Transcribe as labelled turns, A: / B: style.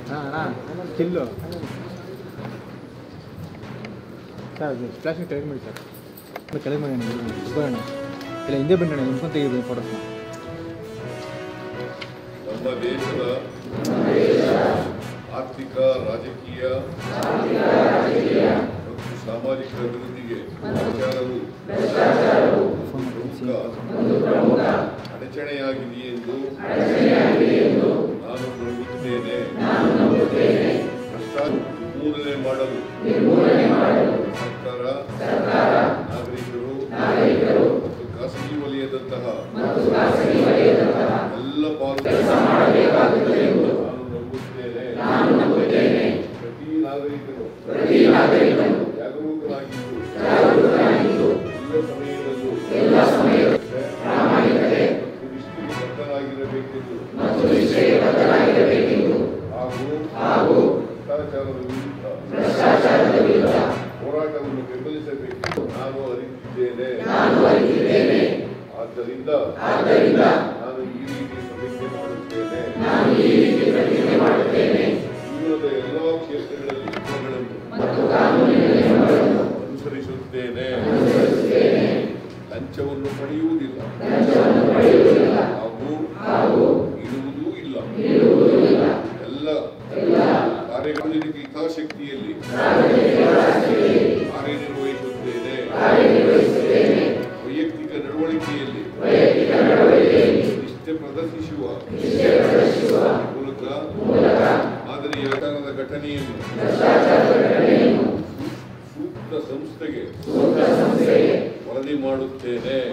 A: ಚಿಲ್ಲು sir flashing ಕೆಳಗೆ ಮಾಡಿ sir ಇಲ್ಲ ಕೆಳಗೆ ಮಾಡಿ ಅಣ್ಣ ಬರೋಣ ಇಲ್ಲ ಹಿಂದೆ ಬನ್ನಿ ಅಣ್ಣ ನಿಮ್ಕೊಂಡು ತೆಗಿಬೋದು ಫೋಟೋಸ್ನ
B: ನಮ್ಮ ದೇಶದ ಆರ್ಥಿಕ ರಾಜಕೀಯ ಮತ್ತು ಸಾಮಾಜಿಕ ಅಭಿವೃದ್ಧಿಗೆ ಭ್ರಷ್ಟಾಚಾರವು ಒಂದು ಪ್ರಮುಖ ಅಡಚಣೆಯಾಗಿದೆ ಎಂದು ನಾನು ನಂಬುತ್ತೇನೆ ಭ್ರಷ್ಟಾಚಾರ ನಿರ್ಮೂಲನೆ ಮಾಡಲು ಸರ್ಕಾರ ನಾಗರಿಕರು ಮತ್ತು ಖಾಸಗಿ ವಲಯದಂತಹ ಎಲ್ಲ ಪಾಲು ನಾನು ನಂಬುತ್ತೇನೆ ಪ್ರತಿ ನಾಗರಿಕರು ಜಾಗರೂಕರಾಗಿದ್ದು ಎಲ್ಲ ಸಮಯದಲ್ಲೂ ಪ್ರಾಮಾಣಿಕತೆ ಮತ್ತು ನಿಷ್ಠೆಗೆ ಹಾಗೂ ಭ್ರಷ್ಟಾಚಾರದ ವಿರುದ್ಧ ಹೋರಾಟವನ್ನು ಬೆಂಬಲಿಸಬೇಕು ನಾನು ಅರಿತಿದ್ದೇನೆ ಆದ್ದರಿಂದ ನಾನು ಈ ರೀತಿ ಪ್ರತಿಜ್ಞೆ ಮಾಡುತ್ತೇನೆ ಜೀವನದ ಎಲ್ಲ ಕ್ಷೇತ್ರಗಳಲ್ಲಿ ನಿಯಮಗಳನ್ನು ಅನುಸರಿಸುತ್ತೇನೆ ಲಂಚವನ್ನು ಪಡೆಯುವುದಿಲ್ಲ ಹಾಗೂ ಇಡುವುದೂ ಇಲ್ಲ ಎಲ್ಲ ಕಾರ್ಯಗಳಿಗೆ ಹಿತಾಸಕ್ತಿಯಲ್ಲಿ ಕಾರ್ಯನಿರ್ವಹಿಸುತ್ತೇನೆ ವೈಯಕ್ತಿಕ ನಡವಳಿಕೆಯಲ್ಲಿ ನಿಷ್ಠೆ ಪ್ರದರ್ಶಿಸುವ ಮೂಲಕ ಮಾದರಿಯ ಆಧಾರದ ಘಟನೆಯನ್ನು ಸೂಕ್ತ ಸಂಸ್ಥೆಗೆ ವರದಿ ಮಾಡುತ್ತೇನೆ